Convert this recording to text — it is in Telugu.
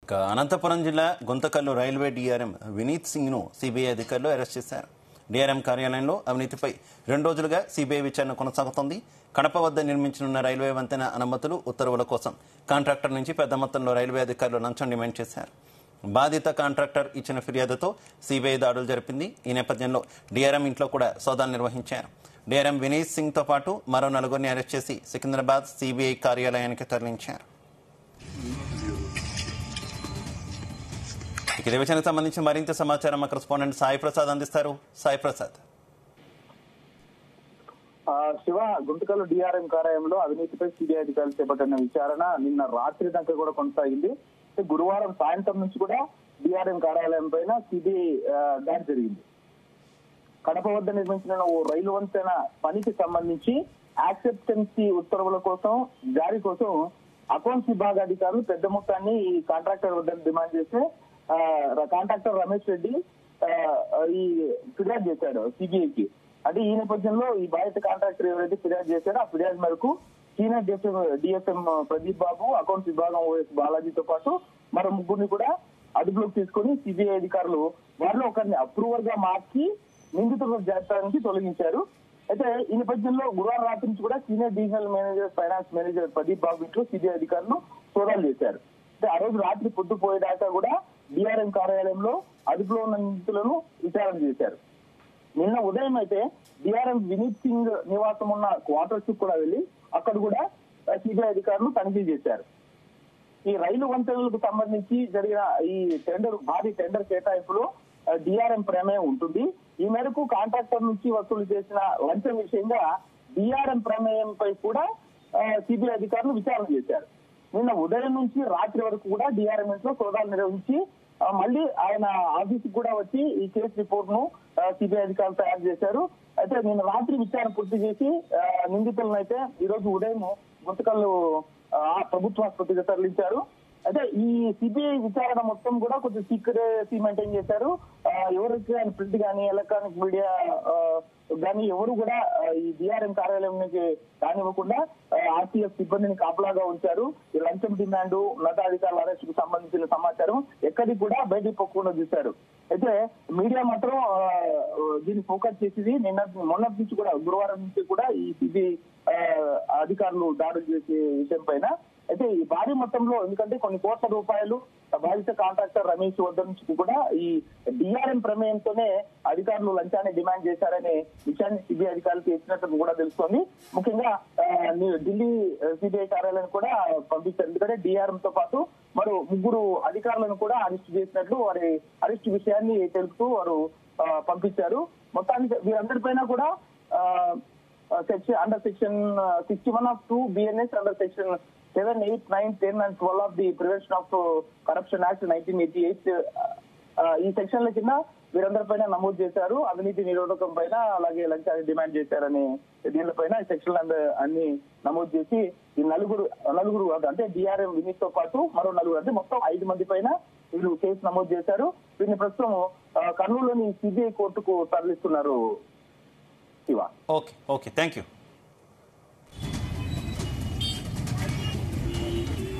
ఇక అనంతపురం జిల్లా గుంతకల్లు రైల్వే డీఆర్ఎం వినీత్ సింగ్ ను సిబిఐ అధికారులు అరెస్ట్ చేశారు డీఆర్ఎం కార్యాలయంలో అవినీతిపై రెండు రోజులుగా సిబిఐ విచారణ కొనసాగుతోంది కడప వద్ద నిర్మించనున్న రైల్వే వంతెన అనుమతులు ఉత్తర్వుల కోసం కాంట్రాక్టర్ నుంచి పెద్ద మొత్తంలో రైల్వే అధికారులు లంచం డిమాండ్ చేశారు బాధిత కాంట్రాక్టర్ ఇచ్చిన ఫిర్యాదుతో సిబిఐ దాడులు జరిపింది ఈ నేపథ్యంలో డీఆర్ఎం ఇంట్లో కూడా సోదాలు నిర్వహించారు డీఆర్ఎం వినీత్ సింగ్ తో పాటు మరో నలుగురిని అరెస్ట్ చేసి సికింద్రాబాద్ సిబిఐ కార్యాలయానికి తరలించారు ఇక ఇదే విషయానికి సంబంధించి మరింత సమాచారం మా కరెస్పాండెంట్ సాయి ప్రసాద్ అందిస్తారు సాయి ప్రసాద్ ఆ, శివ గుంతకల్లు డిఆర్ఎం కార్యాలయంలో అవినీతిపై సిబిఐ అధికారులు చేపట్టిన విచారణ నిన్న రాత్రి దాకా కూడా కొనసాగింది అయితే గురువారం సాయంత్రం నుంచి కూడా డిఆర్ఎం కార్యాలయం పైన సిబిఐ దాడి జరిగింది కడప వద్ద నిర్మించిన ఓ రైలు వంతెన పనికి సంబంధించి యాక్సెప్టెన్సీ ఉత్తర్వుల కోసం జారీ కోసం అకౌంట్స్ విభాగ అధికారులు పెద్ద మొత్తాన్ని ఈ కాంట్రాక్టర్ వద్ద డిమాండ్ చేస్తే ఆ, కాంట్రాక్టర్ రమేష్ రెడ్డి ఆ, ఈ ఫిర్యాదు చేశాడు సిబిఐకి అంటే ఈ నేపథ్యంలో ఈ బాధిత కాంట్రాక్టర్ ఎవరైతే ఫిర్యాదు చేశారో ఆ ఫిర్యాదు మేరకు senior DFM DFM Pradeep Babu accounts విభాగం ఓఎస్ బాలాజీతో పాటు మరో ముగ్గురిని కూడా అదుపులోకి తీసుకొని సిబిఐ అధికారులు వారిలో ఒకరిని అప్రూవర్ గా మార్చి నిందితుల జాబితా నుంచి తొలగించారు అయితే ఈ నేపథ్యంలో గురువారం రాత్రి నుంచి కూడా senior divisional manager finance manager Pradeep Babu ఇంట్లో సిబిఐ అధికారులు సోదాలు చేశారు అయితే ఆ రోజు రాత్రి పొద్దుపోయేదాకా కూడా డిఆర్ఎం కార్యాలయంలో అదుపులో ఉన్న నిందితులను విచారణ చేశారు నిన్న ఉదయం అయితే డిఆర్ఎం వినీత్ సింగ్ నివాసం ఉన్న క్వార్టర్స్ కూడా వెళ్లి అక్కడ కూడా సిబిఐ అధికారులు తనిఖీ చేశారు ఈ రైలు వంతెనలకు సంబంధించి జరిగిన ఈ టెండర్ భారీ టెండర్ కేటాయింపులో డిఆర్ఎం ప్రమేయం ఉంటుంది ఈ మేరకు కాంట్రాక్టర్ నుంచి వసూలు చేసిన లంచం విషయంగా డిఆర్ఎం ప్రమేయంపై కూడా సిబిఐ అధికారులు విచారణ చేశారు నిన్న ఉదయం నుంచి రాత్రి వరకు కూడా డిఆర్ఎం ఇంట్లో సోదాలు నిర్వహించి ఆ, మళ్ళీ ఆయన ఆఫీస్ కూడా వచ్చి ఈ కేసు రిపోర్ట్ ను సిబిఐ అధికారులు తయారు చేశారు అయితే నిన్న రాత్రి విచారణ పూర్తి చేసి ఆ, నిందితులను అయితే ఈ రోజు ఉదయం గుంతకల్లు ఆ, ప్రభుత్వ ఆసుపత్రికి తరలించారు అయితే ఈ సిబిఐ విచారణ మొత్తం కూడా కొంచెం సీక్రెసీ మెయింటైన్ చేశారు ఆ, ఎవరికి కానీ ప్రింట్ కానీ ఎలక్ట్రానిక్ మీడియా కానీ ఎవరు కూడా ఆ, ఈ డిఆర్ఎం కార్యాలయం నుంచి కానివ్వకుండా ఆర్టీఎఫ్ సిబ్బందిని కాపలాగా ఉంచారు ఈ లంచం డిమాండ్ ఉన్నతాధికారుల అరెస్ట్ కు సంబంధించిన సమాచారం ఎక్కడికి కూడా బయటికి పోకుండా చూశారు అయితే మీడియా మాత్రం ఆ, దీన్ని ఫోకస్ చేసింది నిన్న మొన్నటి నుంచి కూడా గురువారం నుంచి కూడా ఈ సిబిఐ అధికారులు దాడులు చేసే విషయం పైన అయితే ఈ భారీ మొత్తంలో ఎందుకంటే కొన్ని కోట్ల రూపాయలు బాధిత కాంట్రాక్టర్ రమేష్ వద్ద నుంచి కూడా ఈ డిఆర్ఎం ప్రమేయంతోనే అధికారులు లంచాన్ని డిమాండ్ చేశారనే విషయాన్ని సిబిఐ అధికారులకు ఇచ్చినట్టు కూడా తెలుస్తోంది ముఖ్యంగా ఆ, ని- ఢిల్లీ సిబిఐ కార్యాలయాన్ని కూడా పంపించారు ఎందుకంటే డిఆర్ఎం తో పాటు మరో ముగ్గురు అధికారులను కూడా అరెస్ట్ చేసినట్లు వారి అరెస్ట్ విషయాన్ని తెలుపుతూ వారు ఆ, పంపించారు మొత్తానికి వీరందరిపైన కూడా ఆ, section under section sixty one of two BNS under section seven eight nine ten and twelve of the prevention of corruption act nineteen eighty eight ఈ సెక్షన్ల కింద వీరందరిపైన నమోదు చేశారు అవినీతి నిరోధకం పైన అలాగే లంచాన్ని డిమాండ్ చేశారని దీనిపైన ఈ సెక్షన్లు అంద- అన్ని నమోదు చేసి ఈ నలుగురు నలుగురు అంటే డిఆర్ఎం వినీత్ తో పాటు మరో నలుగురు అంటే మొత్తం ఐదు మంది పైన వీళ్ళు కేసు నమోదు చేశారు వీరిని ప్రస్తుతం ఆ, కర్నూలులోని సిబిఐ కోర్టుకు తరలిస్తున్నారు Shiva okay okay thank you